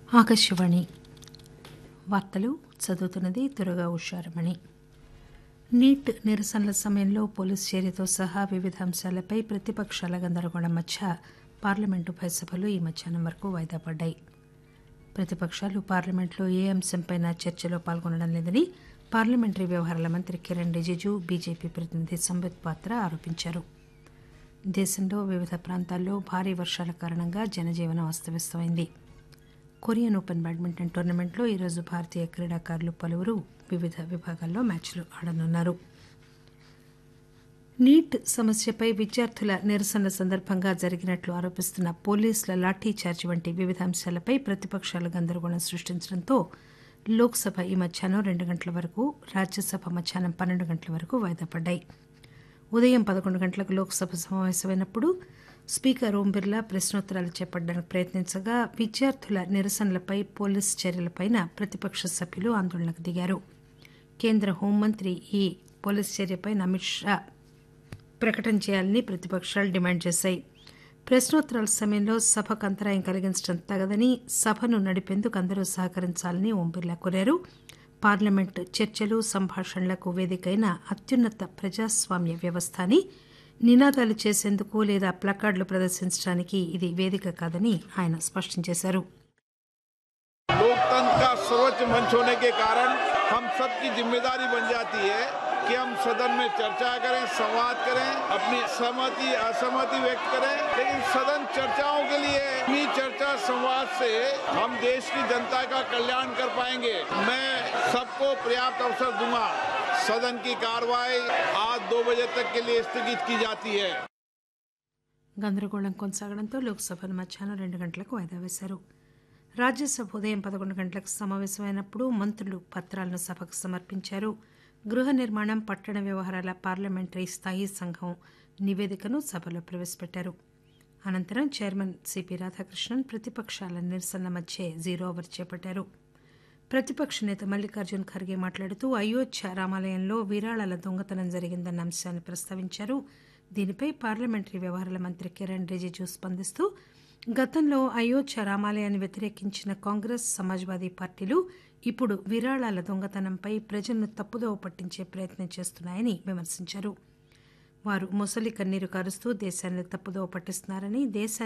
ఆకాశవాణి వార్తలు చదువుతున్నది దురగా ఉషారమణి నీట్ నిరసనల సమయంలో పోలీసు చర్యతో సహా వివిధ అంశాలపై ప్రతిపక్షాల గందరగోళం మధ్య పార్లమెంటు ఉభయ సభలు ఈ మధ్యాహ్నం వరకు వాయిదా పడ్డాయి ప్రతిపక్షాలు పార్లమెంట్లో ఏ అంశంపైనా చర్చలో పాల్గొనడం లేదని పార్లమెంటరీ వ్యవహారాల మంత్రి కిరణ్ రిజిజు బీజేపీ ప్రతినిధి సంబిత్ పాత్ర ఆరోపించారు దేశంలో వివిధ ప్రాంతాల్లో భారీ వర్షాల కారణంగా జనజీవనం అస్తవ్యస్తమైంది కొరియన్ ఓపెన్ బ్యాడ్మింటన్ టోర్నమెంట్లో ఈరోజు భారతీయ క్రీడాకారులు పలువురు వివిధ విభాగాల్లో మ్యాచ్లు ఆడనున్నారు నీట్ సమస్యపై విద్యార్థుల నిరసనల సందర్భంగా జరిగినట్లు ఆరోపిస్తున్న పోలీసుల లాఠీ చార్జ్ వంటి వివిధ అంశాలపై ప్రతిపక్షాలు గందరగోళం సృష్టించడంతో లోక్సభ ఈ మధ్యాహ్నం రెండు గంటల వరకు రాజ్యసభ మధ్యాహ్నం పన్నెండు గంటల వరకు వాయిదా పడ్డాయి ఉదయం పదకొండు గంటలకు లోక్సభ సమావేశమైనప్పుడు స్పీకర్ ఓం బిర్లా ప్రశ్నోత్తరాలు చేపట్టడానికి ప్రయత్నించగా విద్యార్థుల నిరసనలపై పోలీసు చర్యలపై ప్రతిపక్ష సభ్యులు ఆందోళనకు దిగారు కేంద్ర హోంమంత్రి ఈ పోలీసు చర్యపై అమిత్ షా ప్రకటన చేయాలని ప్రతిపక్షాలు డిమాండ్ చేశాయి ప్రశ్నోత్తరాల సమయంలో సభకు అంతరాయం కలిగించడం తగదని సభను నడిపేందుకు అందరూ సహకరించాలని ఓం బిర్లా కోరారు పార్లమెంట్ చర్చలు సంభాషణలకు వేదికైన అత్యున్నత ప్రజాస్వామ్య వ్యవస్థ అని నినాదాలు చేసేందుకు లేదా ప్లకార్డులు ప్రదర్శించడానికి ఇది వేదిక కాదని ఆయన స్పష్టం చేశారు लोकतंत्र का सर्वोच्च मंच होने के कारण हम सबकी जिम्मेदारी बन जाती है कि हम सदन में चर्चा करें संवाद करें अपनी सहमति असहमति व्यक्त करें लेकिन सदन चर्चाओं के लिए इन्हीं चर्चा संवाद से हम देश की जनता का कल्याण कर पाएंगे मैं सबको पर्याप्त अवसर दूंगा सदन की कार्रवाई आज दो बजे तक के लिए स्थगित की जाती है గందరగోళం కొనసాగడంతో లోక్సభను మధ్యాహ్నం రెండు గంటలకు వాయిదా వేశారు రాజ్యసభ ఉదయం పదకొండు గంటలకు సమావేశమైనప్పుడు మంత్రులు పత్రాలను సభకు సమర్పించారు గృహ నిర్మాణం పట్టణ వ్యవహారాల పార్లమెంటరీ స్థాయీ సంఘం నివేదికను సభలో ప్రవేశపెట్టారు అనంతరం చైర్మన్ సిపి రాధాకృష్ణన్ ప్రతిపక్షాల నిరసనల మధ్య జీరో ఓవర్ చేపట్టారు ప్రతిపక్ష నేత మల్లికార్జున్ ఖర్గే మాట్లాడుతూ అయోధ్య రామాలయంలో విరాళాల దొంగతనం జరిగిందన్న అంశాన్ని ప్రస్తావించారు దీనిపై పార్లమెంటరీ వ్యవహారాల మంత్రి కిరణ్ రిజిజు స్పందిస్తూ గతంలో అయోధ్య రామాలయాన్ని వ్యతిరేకించిన కాంగ్రెస్ సమాజ్వాదీ పార్టీలు ఇప్పుడు విరాళాల దొంగతనంపై ప్రజలను తప్పుదోవ పట్టించే ప్రయత్నం చేస్తున్నాయని విమర్శించారు వారు ముసలి కన్నీరు కారుస్తూ దేశాన్ని తప్పుదోవ పట్టిస్తున్నారని దేశ